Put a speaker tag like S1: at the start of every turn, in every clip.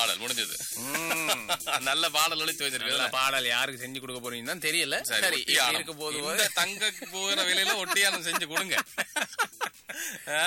S1: பாடல் முடிஞ்சது
S2: ம்.
S1: நல்ல பாடல் ஒழித்து
S2: நல்ல
S1: வச்சிருக்கேன்
S2: பாடல் யாருக்கு செஞ்சு கொடுக்க போறீங்கன்னு தான் தெரியல
S1: சரி
S2: சரி இப்படி
S1: ஒட்டியானம்.
S2: இருக்க போது
S1: இந்த தங்க போகிற விலையில ஒட்டியானம் செஞ்சு கொடுங்க ஆ?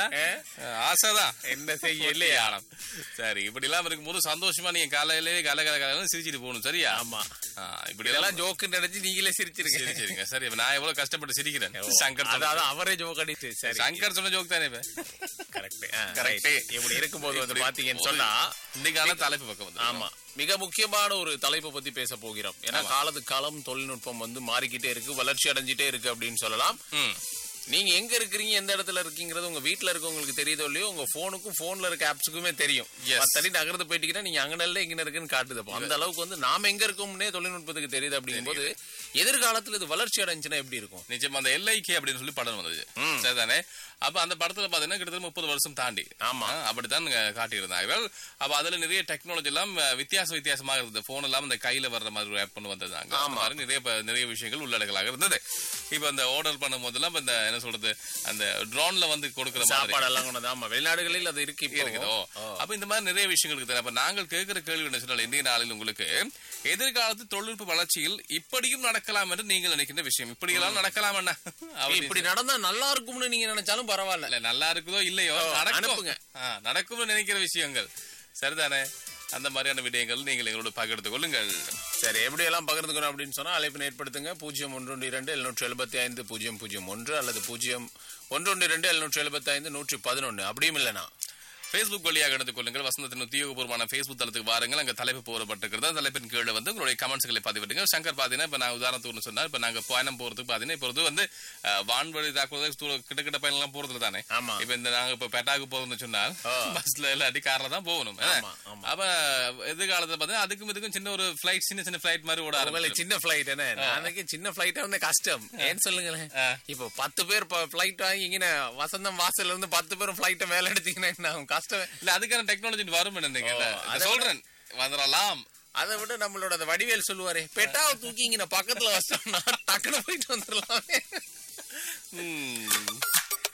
S1: ஆசைதான்
S2: என்ன செய்ய இல்லையா
S1: ஒட்டியானம். சரி இப்படி எல்லாம் இருக்கும்போது சந்தோஷமா நீங்க காலையிலேயே கல கல கலன்னு சிரிச்சிட்டு போகணும் சரியா
S2: ஆமா
S1: ஆ, இப்படி எல்லாம்
S2: இதெல்லாம் ஜோக்கு நினைச்சு நீங்களே சிரிச்சிருக்கீங்க
S1: சரி சரிங்க சரி இப்ப நான் எவ்வளவு கஷ்டப்பட்டு சிரிக்கிறேன் சங்கர் சொன்ன-
S2: அதாவது அவரே ஜோக் அடிச்சு சரி
S1: சங்கர் சொன்ன ஜோக் தானே இப்ப
S2: கரெக்ட்
S1: Correct.
S2: இப்படி இருக்கும்போது வந்து
S1: இப்படி
S2: பாத்தீங்கன்னு சொன்னா
S1: இன்னைக்கான தலைப்பு பக்கம் வந்து
S2: ஆமா மிக முக்கியமான ஒரு தலைப்பை பத்தி பேச போகிறோம் ஏன்னா காலத்துக்கு காலம் தொழில்நுட்பம் வந்து மாறிக்கிட்டே இருக்கு வளர்ச்சி அடைஞ்சிட்டே இருக்கு அப்படின்னு சொல்லலாம்
S1: ம்
S2: நீங்க எங்க இருக்கிறீங்க எந்த இடத்துல இருக்கீங்கிறது உங்க வீட்ல இருக்கவங்களுக்கு தெரியுதோ இல்லையோ உங்க போனுக்கும் போன்ல இருக்க ஆப்ஸுக்குமே தெரியும்
S1: Yes.
S2: பத்தடி நகர்ந்து போயிட்டீங்கன்னா நீங்க அங்க நல்ல இங்க இருக்குன்னு காட்டுது அப்போ. அந்த அளவுக்கு வந்து நாம எங்க இருக்கோம்னே தொழில்நுட்பத்துக்கு தெரியுது அப்படிங்கும்போது எதிர்காலத்துல இது வளர்ச்சி அடைஞ்சுன்னா எப்படி இருக்கும்
S1: நிச்சயமா அந்த எல்ஐகே அப்படின்னு சொல்லி படம் வந்தது சரிதானே அப்ப அந்த படத்துல பாத்தீங்கன்னா கிட்டத்தட்ட முப்பது வருஷம் தாண்டி
S2: ஆமா.
S1: ஆ, அப்படித்தான் அஹ், காட்டியிருந்தார்கள் அப்ப அதுல நிறைய டெக்னாலஜி எல்லாம் அஹ், வித்தியாச வித்தியாசமாக இருந்தது போன் எல்லாம் இந்த கையில வர்ற மாதிரி ஒரு ஆப் பண்ணி வந்ததாங்க அந்த மாதிரி நிறைய ப- நிறைய விஷயங்கள் உள்ளடங்களாக இருந்தது இப்ப இந்த ஆர்டர் பண்ணும் போதெல்லாம் இப்ப இந்த என்ன சொல்றது அந்த ட்ரோன்ல வந்து கொடுக்குற மாதிரி
S2: சாப்பாடு எல்லாம் கொண்டு வந்து, ஆமா வெளிநாடுகளில் அது இருக்கு இப்போ
S1: இருக்குதோ அப்ப இந்த மாதிரி நிறைய விஷயங்களுக்கு தெரியும் அப்ப நாங்கள் கேட்கிற கேள்வி என்ன சொன்னால் இந்திய நாளில் உங்களுக்கு எதிர்காலத்து தொழில்நுட்ப வளர்ச்சியில் இப்படியும் நடக்கலாம் என்று நீங்கள் நினைக்கின்ற விஷயம் இப்படியெல்லாம் நடக்கலாம் என்ன அப்படி
S2: இப்படி நடந்தா நல்லா இருக்கும்னு நீங்க நினைச்சாலும் பரவாயில்ல
S1: இல்ல நல்லா இருக்குதோ இல்லையோ நடக்கும்
S2: அனுப்புங்க.
S1: ஆ, நடக்கும்னு நினைக்கிற விஷயங்கள் சரிதானே அந்த மாதிரியான விடயங்கள் நீங்கள் எங்களோட பகிர்ந்து கொள்ளுங்கள்
S2: சரி எப்படி எல்லாம் பகிர்ந்துக்கணும் அப்படின்னு சொன்னா அழைப்பினை ஏற்படுத்துங்க பூஜ்ஜியம் ஒன்று ஒன்று இரண்டு எழுநூற்றி எழுபத்தி ஐந்து பூஜ்ஜியம் பூஜ்ஜியம் ஒன்று அல்லது பூஜ்ஜியம் ஒன்று ஒன்று இரண்டு எழுநூற்றி எழுபத்தி ஐந்து நூற்றி பதினொன்று அப்படியும் இல்லைனா
S1: Facebook வழியாக எடுத்துக் கொள்ளுங்கள் வசந்தத்தின் உத்தியோகபூர்வமான Facebook தளத்துக்கு வாருங்கள் அங்க தலைப்பு போடப்பட்டிருக்கிறது அந்த தலைப்பின் கீழே வந்து உங்களுடைய கமெண்ட்ஸ்களை பதிவிடுங்க சங்கர் பாத்தீங்கன்னா இப்ப நான் உதாரணத்துக்கு சொன்னார் இப்ப நாங்க பயணம் போறதுக்கு பாத்தீங்கன்னா இப்ப இது வந்து அஹ், வான்வழி தாக்குவது தூர- கிட்ட கிட்ட பயணம் எல்லாம் போறதுல தானே
S2: ஆமா
S1: இப்ப இந்த நாங்க இப்ப பெட்டாக்கு போறோம்னு சொன்னால் பஸ்ல இல்லாட்டி கார்ல தான் போகணும்
S2: ஆமா, ஆமா.
S1: அப்ப எதிர்காலத்துல பாத்தீங்கன்னா அதுக்கும் இதுக்கும் சின்ன ஒரு ஃபிளைட் சின்ன சின்ன ஃபிளைட் மாதிரி ஓட ஆரம்பிச்சு
S2: உங்களுக்கு சின்ன பிளைட் என்ன நாளைக்கு சின்ன பிளைட் வந்து கஷ்டம் ஏன்னு சொல்லுங்களேன்
S1: ஆ.
S2: இப்போ பத்து பேர் பிளைட் வாங்கி இங்கே வசந்தம் வாசல்ல இருந்து பத்து பேரும் பிளைட்டை மேல எடுத்தீங்கன்னா என்ன ஆகும்? கஷ்டம்
S1: இல்ல அதுக்கான டெக்னாலஜி வரும் நினைக்கிறேன்
S2: ஓ,
S1: இதை சொல்றேன் வந்துடலாம்
S2: அதை விட நம்மளோட அந்த வடிவேல் சொல்லுவாரே பெட்டாவை தூக்கி இங்க பக்கத்துல வச்சோம்னா டக்குனு போயிட்டு வந்துடலாமே
S1: ம்.